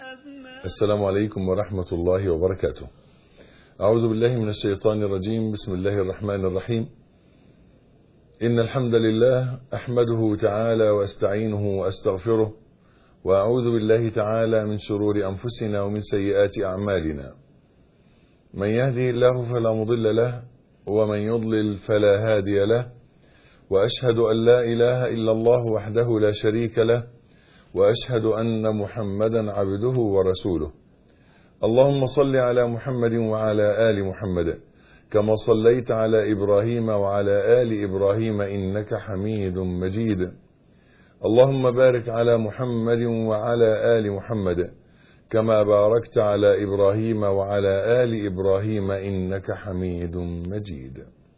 السلام عليكم ورحمة الله وبركاته أعوذ بالله من الشيطان الرجيم بسم الله الرحمن الرحيم إن الحمد لله أحمده تعالى وأستعينه وأستغفره وأعوذ بالله تعالى من شرور أنفسنا ومن سيئات أعمالنا من يهده الله فلا مضل له ومن يضلل فلا هادي له وأشهد أن لا إله إلا الله وحده لا شريك له وأشهد أن محمدا عبده ورسوله اللهم صل على محمد وعلى آل محمد كما صليت على إبراهيم وعلى آل إبراهيم إنك حميد مجيد اللهم بارك على محمد وعلى آل محمد كما باركت على إبراهيم وعلى آل إبراهيم إنك حميد مجيد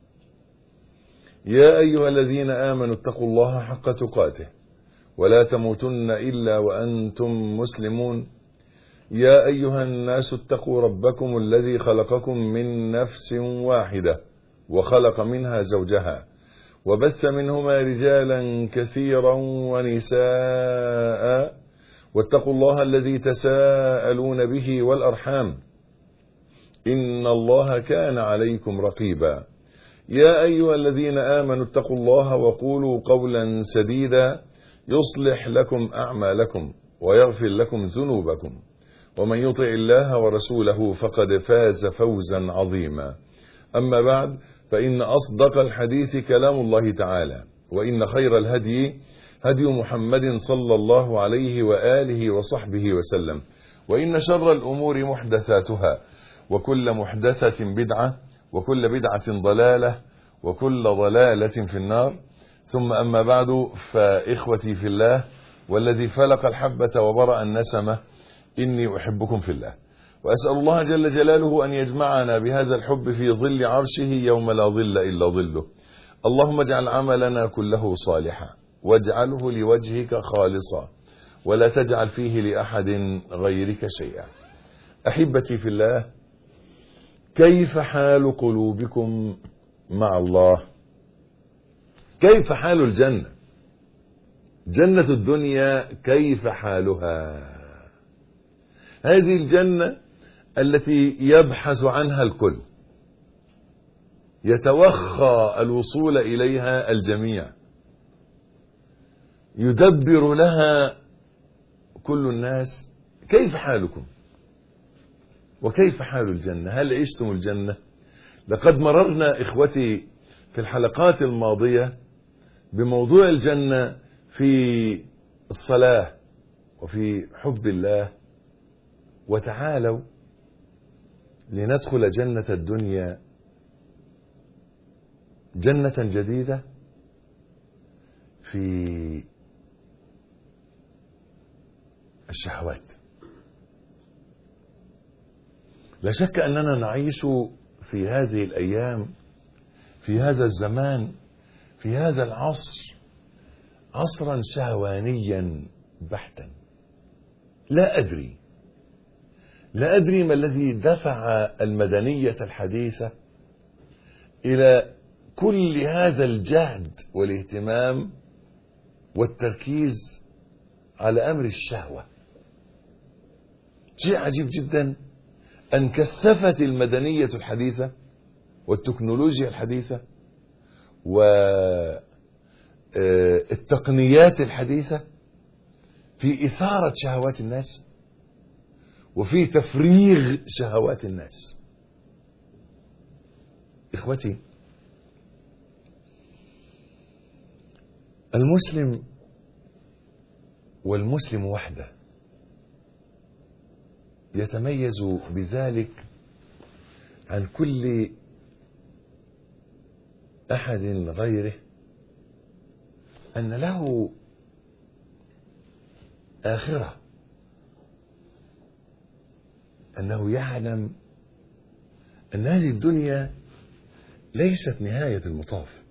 يا أيها الذين آمنوا اتقوا الله حق تقاته ولا تموتن إلا وأنتم مسلمون يا أيها الناس اتقوا ربكم الذي خلقكم من نفس واحدة وخلق منها زوجها وبث منهما رجالا كثيرا ونساء واتقوا الله الذي تساءلون به والأرحام إن الله كان عليكم رقيبا يا أيها الذين آمنوا اتقوا الله وقولوا قولا سديدا يصلح لكم أعمالكم ويغفر لكم ذنوبكم ومن يطع الله ورسوله فقد فاز فوزا عظيما أما بعد فإن أصدق الحديث كلام الله تعالى وإن خير الهدي هدي محمد صلى الله عليه وآله وصحبه وسلم وإن شر الأمور محدثاتها وكل محدثة بدعة وكل بدعة ضلالة وكل ضلالة في النار ثم أما بعد فإخوتي في الله والذي فلق الحبة وبرأ النسمة إني أحبكم في الله وأسأل الله جل جلاله أن يجمعنا بهذا الحب في ظل عرشه يوم لا ظل إلا ظله اللهم اجعل عملنا كله صالحا واجعله لوجهك خالصا ولا تجعل فيه لأحد غيرك شيئا أحبتي في الله كيف حال قلوبكم مع الله كيف حال الجنة جنة الدنيا كيف حالها هذه الجنة التي يبحث عنها الكل يتوخى الوصول إليها الجميع يدبر لها كل الناس كيف حالكم وكيف حال الجنة هل عشتم الجنة لقد مررنا إخوتي في الحلقات الماضية بموضوع الجنة في الصلاة وفي حب الله وتعالوا لندخل جنة الدنيا جنة جديدة في الشهوات لا شك أننا نعيش في هذه الأيام في هذا الزمان في هذا العصر عصرا شهوانيا بحتا لا أدري لا أدري ما الذي دفع المدنية الحديثة إلى كل هذا الجهد والاهتمام والتركيز على أمر الشهوة شيء عجيب جدا أن كثفت المدنية الحديثة والتكنولوجيا الحديثة والتقنيات الحديثة في إثارة شهوات الناس وفي تفريغ شهوات الناس إخوتي المسلم والمسلم وحده يتميز بذلك عن كل احد غيره ان له اخره انه يعلم ان هذه الدنيا ليست نهايه المطاف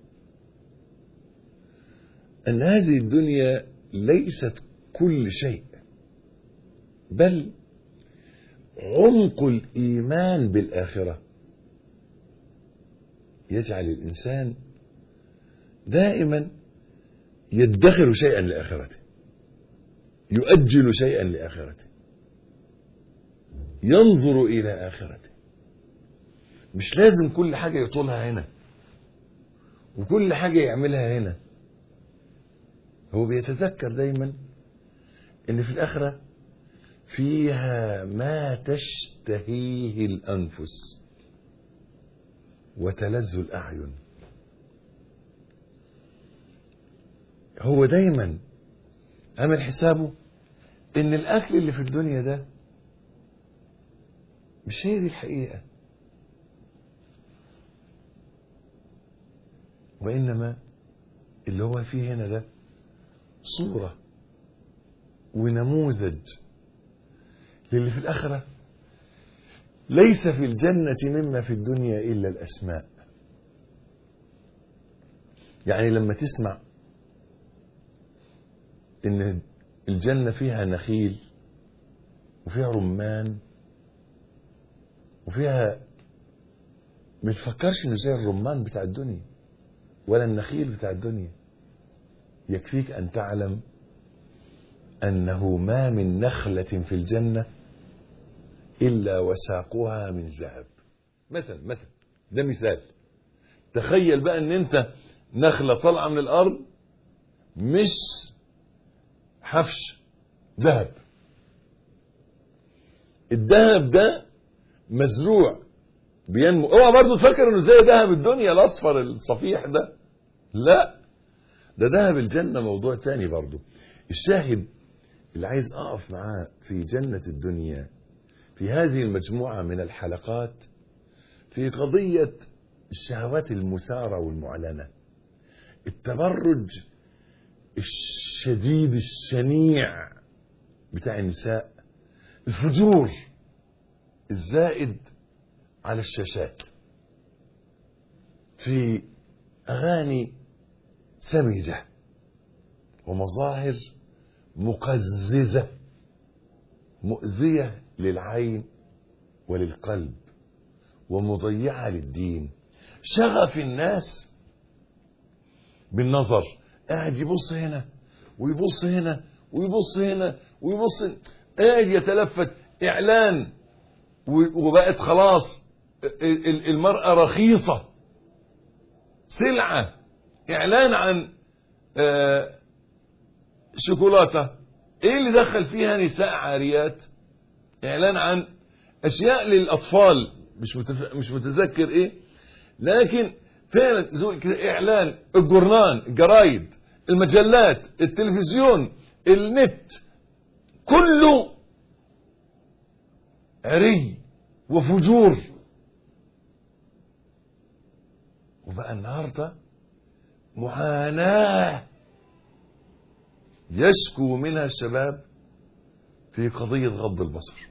ان هذه الدنيا ليست كل شيء بل عمق الايمان بالاخره يجعل الانسان دائما يدخر شيئا لاخرته يؤجل شيئا لاخرته ينظر إلى آخرته مش لازم كل حاجة يطولها هنا وكل حاجة يعملها هنا هو بيتذكر دايما ان في الآخرة فيها ما تشتهيه الأنفس وتلذ الأعين هو دايما عامل حسابه ان الاكل اللي في الدنيا ده مش هي دي الحقيقه وانما اللي هو فيه هنا ده صوره ونموذج للي في الاخره ليس في الجنه مما في الدنيا الا الاسماء يعني لما تسمع ان الجنة فيها نخيل وفيها رمان وفيها ما تفكرش انه زي الرمان بتاع الدنيا ولا النخيل بتاع الدنيا يكفيك ان تعلم انه ما من نخلة في الجنة الا وساقها من ذهب مثلا مثلا ده مثال تخيل بقى ان انت نخلة طالعة من الارض مش حفش ذهب الذهب ده مزروع بينمو اوعى برضه تفكر انه زي ذهب الدنيا الاصفر الصفيح ده لا ده ذهب الجنة موضوع تاني برضه الشاهد اللي عايز اقف معاه في جنة الدنيا في هذه المجموعة من الحلقات في قضية الشهوات المثارة والمعلنة التبرج الشديد الشنيع بتاع النساء الفجور الزائد على الشاشات في اغاني سمجه ومظاهر مقززه مؤذيه للعين وللقلب ومضيعه للدين شغف الناس بالنظر قاعد يبص هنا ويبص هنا ويبص هنا ويبص قاعد يتلفت اعلان وبقت خلاص المرأة رخيصة سلعة اعلان عن شوكولاتة ايه اللي دخل فيها نساء عاريات اعلان عن اشياء للاطفال مش متف... مش متذكر ايه لكن فعلا زي كده اعلان الجورنان الجرايد المجلات التلفزيون النت كله عري وفجور وبقى النهارده معاناه يشكو منها الشباب في قضيه غض البصر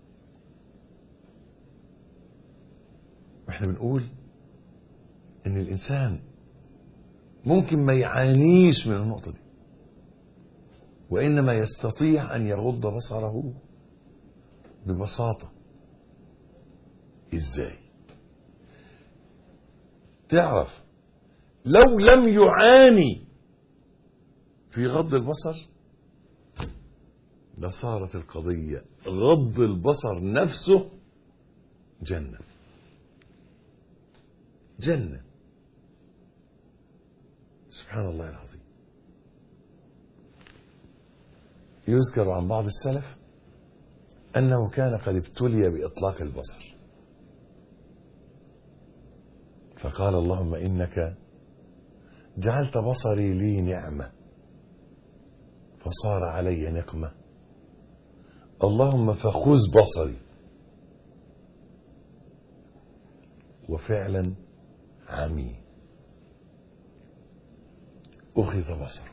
واحنا بنقول ان الانسان ممكن ما يعانيش من النقطه دي وانما يستطيع ان يغض بصره ببساطه ازاي تعرف لو لم يعاني في غض البصر لصارت القضيه غض البصر نفسه جنه جنة سبحان الله العظيم يذكر عن بعض السلف أنه كان قد ابتلي بإطلاق البصر فقال اللهم إنك جعلت بصري لي نعمة فصار علي نقمة اللهم فخذ بصري وفعلا عمي أخذ بصره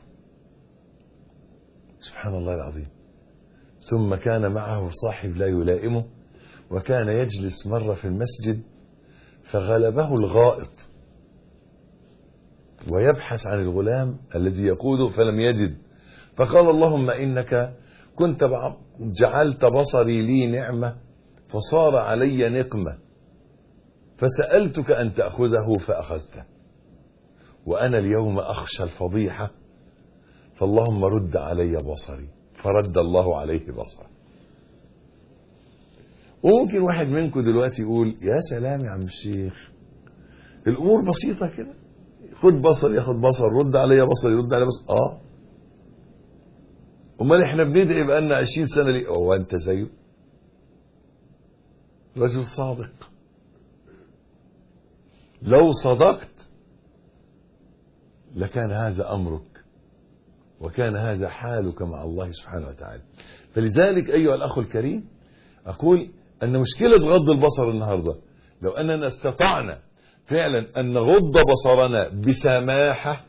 سبحان الله العظيم ثم كان معه صاحب لا يلائمه وكان يجلس مرة في المسجد فغلبه الغائط ويبحث عن الغلام الذي يقوده فلم يجد فقال اللهم إنك كنت جعلت بصري لي نعمة فصار علي نقمة فسألتك أن تأخذه فأخذته وأنا اليوم أخشى الفضيحة فاللهم رد علي بصري فرد الله عليه بصره وممكن واحد منكم دلوقتي يقول يا سلام يا عم الشيخ الامور بسيطه كده خد بصر ياخد بصر رد عليا بصر يرد عليا بصر اه امال احنا بندعي بقالنا 20 سنه ليه هو انت زيه رجل صادق لو صدقت لكان هذا امرك وكان هذا حالك مع الله سبحانه وتعالى فلذلك ايها الاخ الكريم اقول ان مشكله غض البصر النهارده لو اننا استطعنا فعلا ان نغض بصرنا بسماحه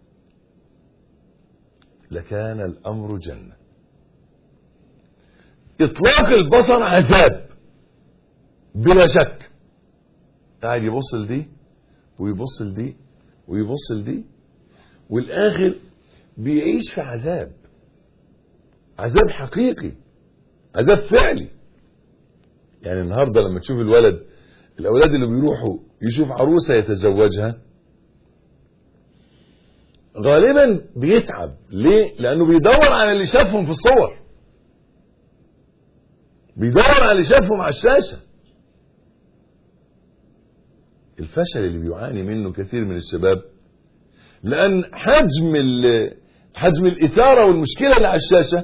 لكان الامر جنه اطلاق البصر عذاب بلا شك قاعد يبص لدي ويبص لدي ويبص لدي والاخر بيعيش في عذاب عذاب حقيقي عذاب فعلي يعني النهارده لما تشوف الولد الاولاد اللي بيروحوا يشوف عروسه يتزوجها غالبا بيتعب ليه لانه بيدور على اللي شافهم في الصور بيدور على اللي شافهم على الشاشه الفشل اللي بيعاني منه كثير من الشباب لان حجم حجم الاثاره والمشكله اللي على الشاشه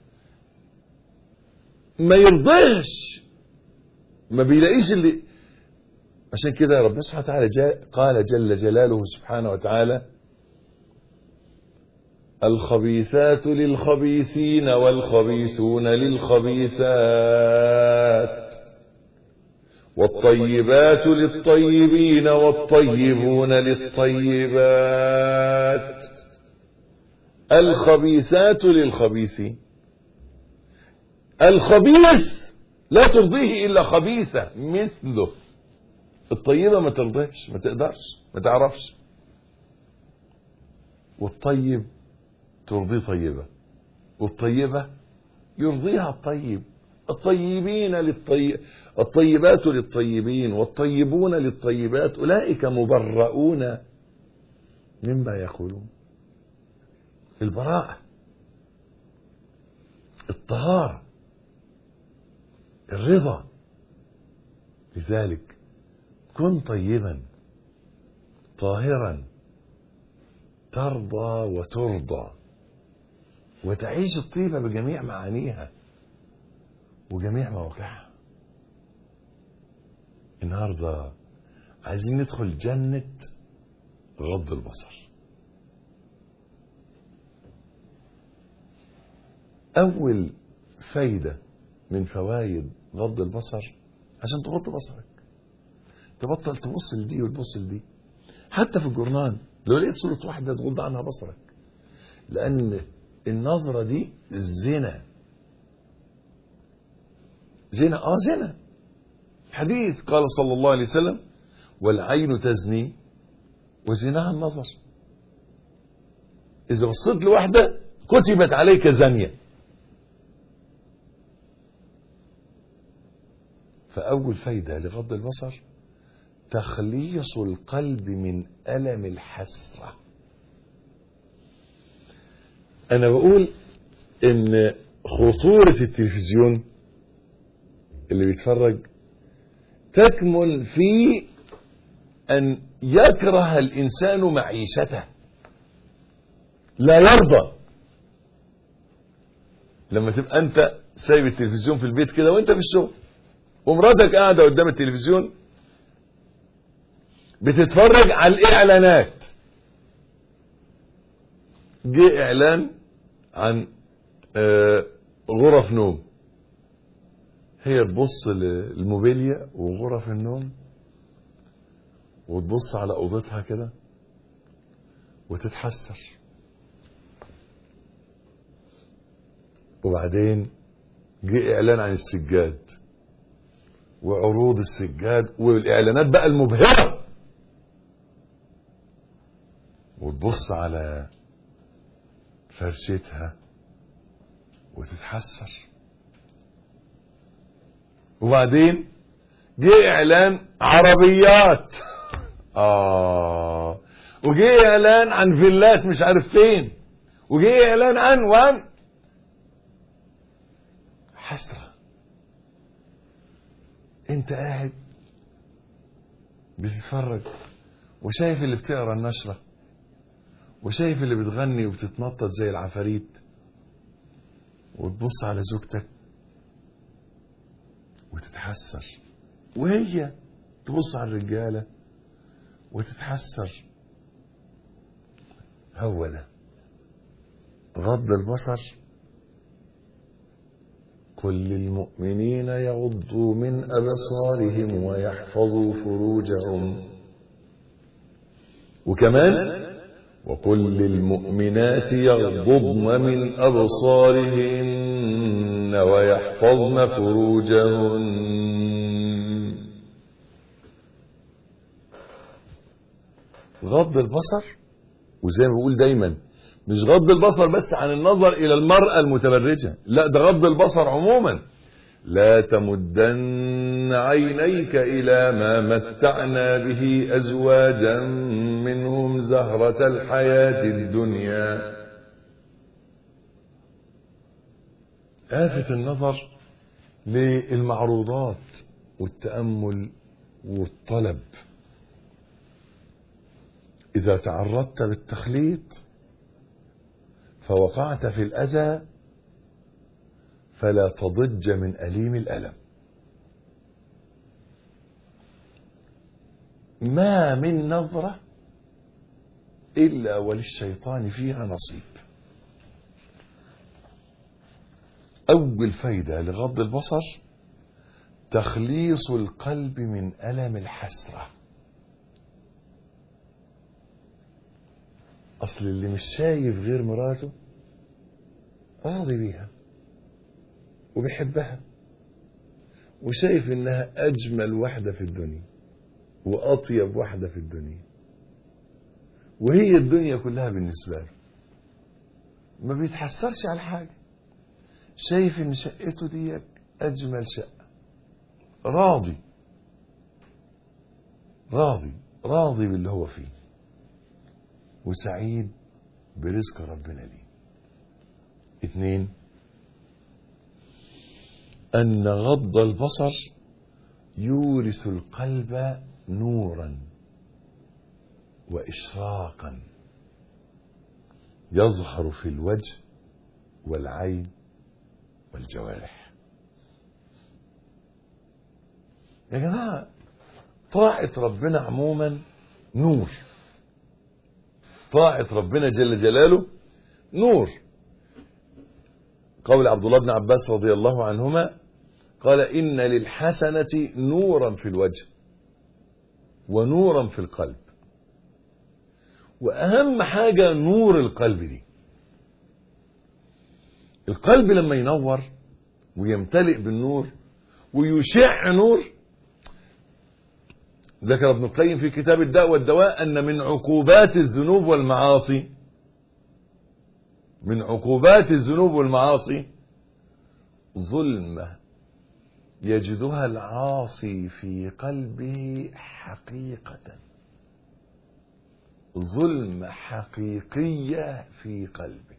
ما يرضيش ما بيلاقيش اللي عشان كده ربنا سبحانه وتعالى جاء قال جل جلاله سبحانه وتعالى الخبيثات للخبيثين والخبيثون للخبيثات والطيبات للطيبين والطيبون للطيبات الخبيثات للخبيثين الخبيث لا ترضيه الا خبيثه مثله الطيبه ما ترضيش ما تقدرش ما تعرفش والطيب ترضيه طيبه والطيبه يرضيها الطيب الطيبين للطيب الطيبات للطيبين والطيبون للطيبات اولئك مبرؤون مما يقولون البراءه الطهاره الرضا لذلك كن طيبا طاهرا ترضى وترضى وتعيش الطيبة بجميع معانيها وجميع مواقعها النهاردة عايزين ندخل جنة غض البصر أول فايدة من فوائد غض البصر عشان تغض بصرك تبطل تبص لدي وتبص لدي حتى في الجورنال لو لقيت صورة واحدة تغض عنها بصرك لأن النظرة دي زنا زنا اه زنا حديث قال صلى الله عليه وسلم والعين تزني وزناها النظر إذا بصيت لواحدة كتبت عليك زانية فأول فايدة لغض البصر تخليص القلب من ألم الحسرة أنا بقول إن خطورة التلفزيون اللي بيتفرج تكمن في أن يكره الإنسان معيشته لا يرضى لما تبقى أنت سايب التلفزيون في البيت كده وأنت في الشغل ومراتك قاعدة قدام التلفزيون بتتفرج على الإعلانات جه إعلان عن آه غرف نوم هي تبص للموبيليا وغرف النوم وتبص على اوضتها كده وتتحسر وبعدين جه اعلان عن السجاد وعروض السجاد والاعلانات بقى المبهره وتبص على فرشتها وتتحسر وبعدين جه اعلان عربيات اه وجه اعلان عن فيلات مش عارف فين وجه اعلان عن وان حسره انت قاعد بتتفرج وشايف اللي بتقرا النشره وشايف اللي بتغني وبتتنطط زي العفاريت وتبص على زوجتك وتتحسر وهي تبص على الرجاله وتتحسر هو ده غض البصر كل المؤمنين يغضوا من أبصارهم ويحفظوا فروجهم وكمان وكل المؤمنات يغضضن من أبصارهن ويحفظن فروجهن غض البصر وزي ما بقول دايما مش غض البصر بس عن النظر الى المرأة المتبرجة لا ده غض البصر عموما لا تمدن عينيك الى ما متعنا به ازواجا منهم زهرة الحياة الدنيا آفة النظر للمعروضات والتأمل والطلب إذا تعرضت بالتخليط فوقعت في الأذى فلا تضج من أليم الألم ما من نظرة إلا وللشيطان فيها نصيب أول فايدة لغض البصر تخليص القلب من ألم الحسرة أصل اللي مش شايف غير مراته راضي بيها وبيحبها وشايف إنها أجمل واحدة في الدنيا وأطيب واحدة في الدنيا وهي الدنيا كلها بالنسبة له ما بيتحسرش على حاجة شايف إن شقته دي أجمل شقة راضي راضي راضي باللي هو فيه وسعيد برزق ربنا ليه اثنين أن غض البصر يورث القلب نورا وإشراقا يظهر في الوجه والعين والجوارح يا جماعة طاعة ربنا عموما نور طاعة ربنا جل جلاله نور قول عبد الله بن عباس رضي الله عنهما قال إن للحسنة نورا في الوجه ونورا في القلب وأهم حاجة نور القلب دي القلب لما ينور ويمتلئ بالنور ويشع نور ذكر ابن القيم في كتاب الداء والدواء أن من عقوبات الذنوب والمعاصي من عقوبات الذنوب والمعاصي ظلمة يجدها العاصي في قلبه حقيقة ظلمة حقيقية في قلبه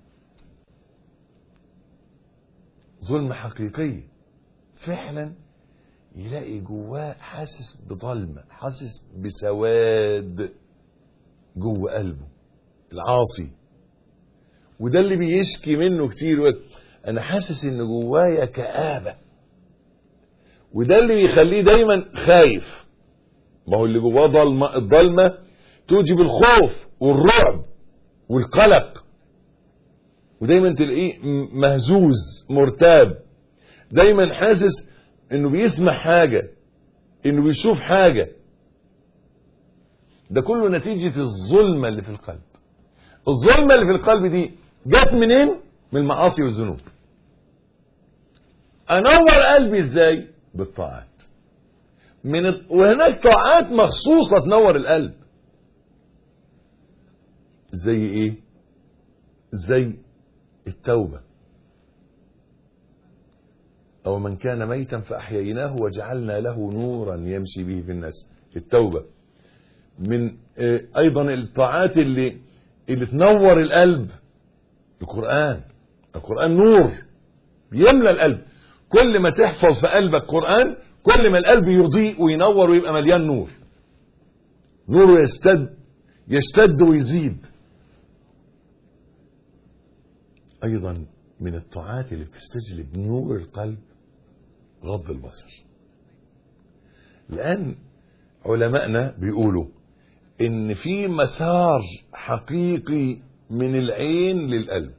ظلمة حقيقية فعلا يلاقي جواه حاسس بظلمة حاسس بسواد جوه قلبه العاصي وده اللي بيشكي منه كتير وقت انا حاسس ان جوايا كآبة وده اللي بيخليه دايما خايف ما هو اللي جواه ضلمة الضلمة توجب الخوف والرعب والقلق ودايما تلاقيه مهزوز مرتاب دايما حاسس انه بيسمع حاجة انه بيشوف حاجة ده كله نتيجة الظلمة اللي في القلب الظلمة اللي في القلب دي جت منين من المعاصي والذنوب انور قلبي ازاي بالطاعات من الط... وهناك طاعات مخصوصة تنور القلب زي ايه زي التوبة أو من كان ميتا فأحييناه وجعلنا له نورا يمشي به في الناس التوبة من أيضا الطاعات اللي اللي تنور القلب القرآن القرآن نور يملى القلب كل ما تحفظ في قلبك قرآن كل ما القلب يضيء وينور ويبقى مليان نور نوره يستد يشتد ويزيد ايضا من الطاعات اللي بتستجلب نور القلب غض البصر لان علمائنا بيقولوا ان في مسار حقيقي من العين للقلب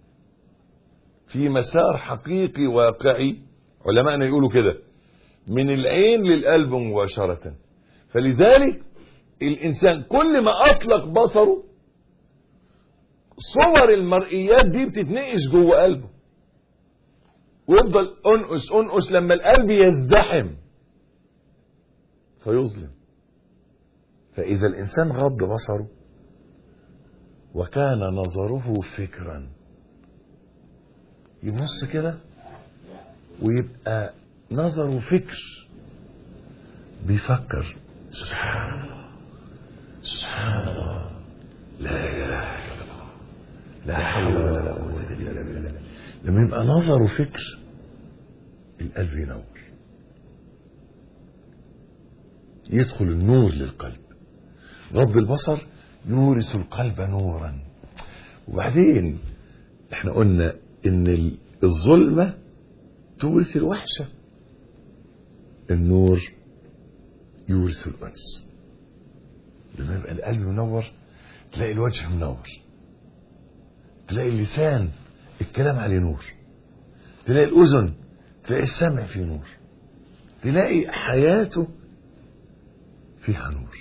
في مسار حقيقي واقعي علمائنا يقولوا كده من العين للقلب مباشرة فلذلك الإنسان كل ما أطلق بصره صور المرئيات دي بتتنقش جوه قلبه ويفضل أنقش أنقش لما القلب يزدحم فيظلم فإذا الإنسان غض بصره وكان نظره فكرا يبص كده ويبقى نظره فكر بيفكر سبحان الله سبحان الله لا اله الا الله لا حول ولا قوه الا بالله لما يبقى نظره فكر القلب ينور يدخل النور للقلب غض البصر يورث القلب نورا وبعدين احنا قلنا ان الظلمه تورث الوحشه النور يورث الانس لما يبقى القلب منور تلاقي الوجه منور تلاقي اللسان الكلام عليه نور تلاقي الاذن تلاقي السمع فيه نور تلاقي حياته فيها نور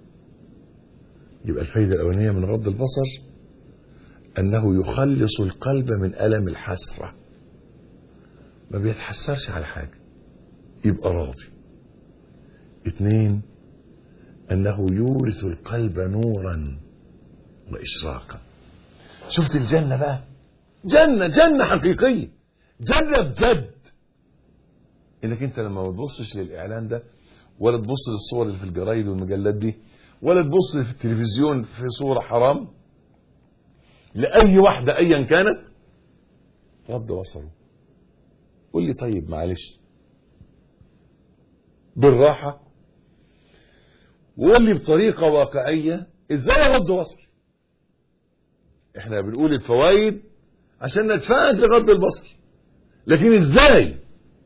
يبقى الفايدة الأولانية من غض البصر أنه يخلص القلب من ألم الحسرة ما بيتحسرش على حاجة يبقى راضي اثنين أنه يورث القلب نورا وإشراقا شفت الجنة بقى جنة جنة حقيقية جنة بجد انك انت لما ما تبصش للاعلان ده ولا تبص للصور اللي في الجرايد والمجلات دي ولا تبص في التلفزيون في صورة حرام لأي واحدة أيا كانت غض بصره قول لي طيب معلش بالراحة وقول لي بطريقة واقعية ازاي اغض بصري احنا بنقول الفوائد عشان ندفعك لغض البصر لكن ازاي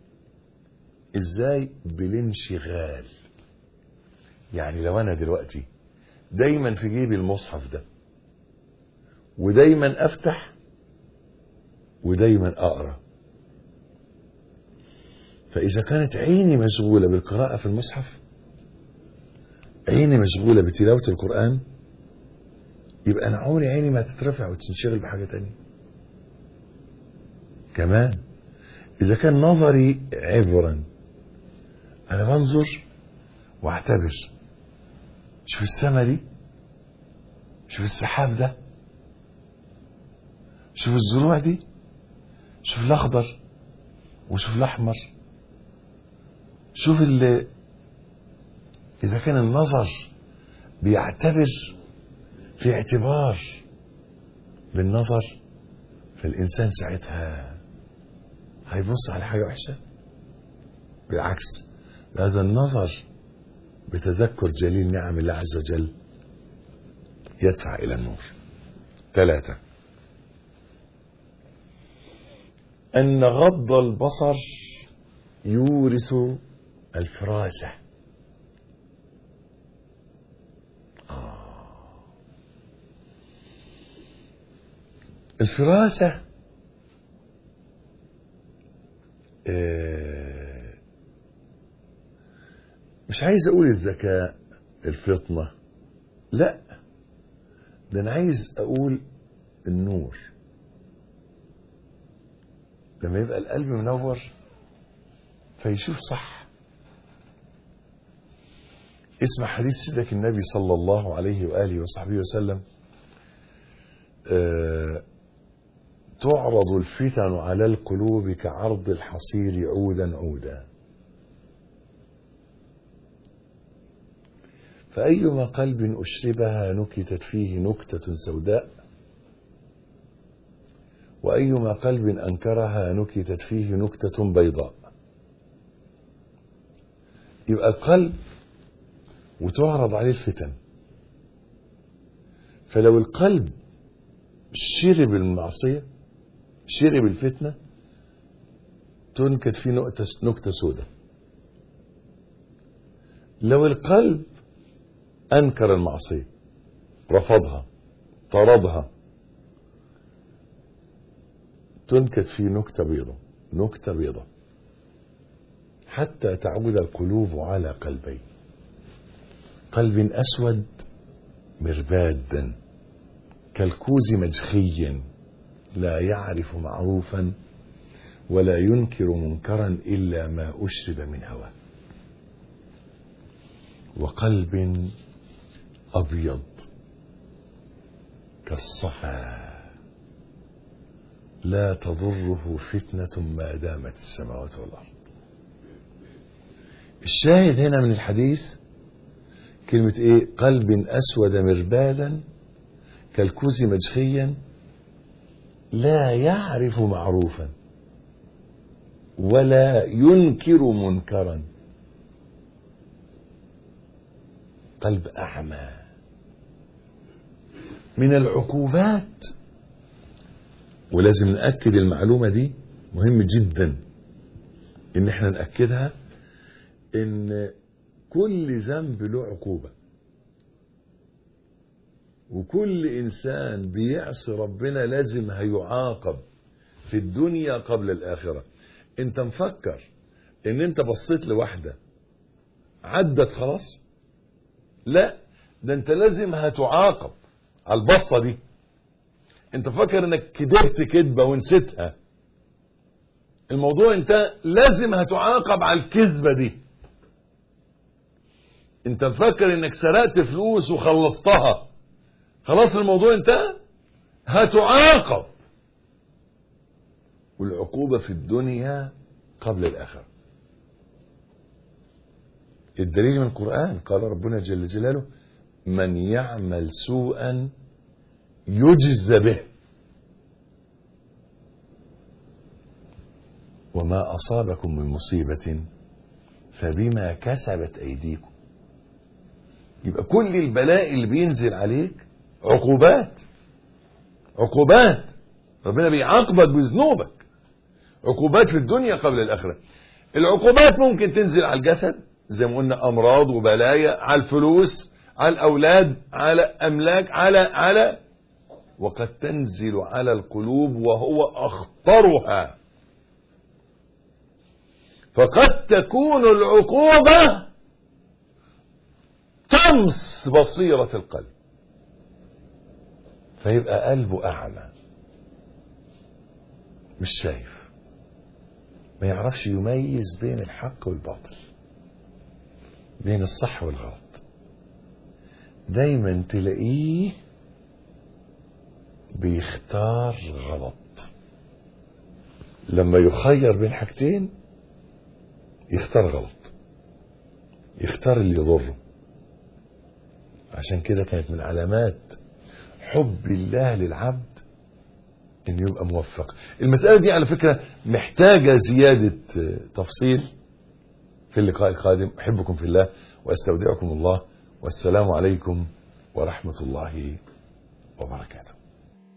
ازاي بالانشغال يعني لو انا دلوقتي دايما في جيبي المصحف ده ودايما افتح ودايما اقرا فاذا كانت عيني مشغوله بالقراءه في المصحف عيني مشغوله بتلاوه القران يبقى انا عمري عيني ما تترفع وتنشغل بحاجه تانية كمان اذا كان نظري عبرا انا بنظر واعتبر شوف السما دي شوف السحاب ده شوف الزروع دي شوف الاخضر وشوف الاحمر شوف اللي اذا كان النظر بيعتبر في اعتبار بالنظر فالانسان ساعتها هيبص على حاجه وحشه بالعكس هذا النظر بتذكر جليل نعم الله عز وجل يدفع إلى النور ثلاثة أن غض البصر يورث الفراسة آه. الفراسة آه مش عايز اقول الذكاء الفطنة لا ده انا عايز اقول النور لما يبقى القلب منور فيشوف صح اسمع حديث سيدك النبي صلى الله عليه وآله وصحبه وسلم آه تعرض الفتن على القلوب كعرض الحصير عودا عودا فأيما قلب أشربها نكتت فيه نكتة سوداء وأيما قلب أنكرها نكتت فيه نكتة بيضاء يبقى القلب وتعرض عليه الفتن فلو القلب شرب المعصية شرب الفتنة تنكت فيه نكتة, نكتة سودة لو القلب أنكر المعصية رفضها طردها تنكت فيه نكتة بيضة نكتة بيضة حتى تعود القلوب على قلبين قلب أسود مرباد كالكوز مجخي لا يعرف معروفا ولا ينكر منكرا إلا ما أشرب من هواه وقلب أبيض كالصفا لا تضره فتنة ما دامت السماوات والأرض الشاهد هنا من الحديث كلمة ايه قلب أسود مربادا كالكوز مجخيا لا يعرف معروفا ولا ينكر منكرا قلب أعمى من العقوبات ولازم نأكد المعلومة دي مهم جدا ان احنا نأكدها ان كل ذنب له عقوبة وكل انسان بيعصي ربنا لازم هيعاقب في الدنيا قبل الاخرة انت مفكر ان انت بصيت لواحدة عدت خلاص لا ده انت لازم هتعاقب على البصة دي انت فاكر انك كدبت كدبة ونسيتها الموضوع انت لازم هتعاقب على الكذبة دي انت فاكر انك سرقت فلوس وخلصتها خلاص الموضوع انت هتعاقب والعقوبة في الدنيا قبل الآخرة الدليل من القرآن قال ربنا جل جلاله من يعمل سوءا يجز به وما أصابكم من مصيبة فبما كسبت أيديكم يبقى كل البلاء اللي بينزل عليك عقوبات عقوبات ربنا بيعاقبك بذنوبك عقوبات في الدنيا قبل الآخرة العقوبات ممكن تنزل على الجسد زي ما قلنا أمراض وبلايا على الفلوس على الأولاد على أملاك على على وقد تنزل على القلوب وهو أخطرها فقد تكون العقوبة تمس بصيرة القلب فيبقى قلبه أعمى مش شايف ما يعرفش يميز بين الحق والباطل بين الصح والغلط دايما تلاقيه بيختار غلط لما يخير بين حاجتين يختار غلط يختار اللي يضره عشان كده كانت من علامات حب الله للعبد انه يبقى موفق المسألة دي على فكرة محتاجة زيادة تفصيل في اللقاء القادم أحبكم في الله وأستودعكم الله والسلام عليكم ورحمة الله وبركاته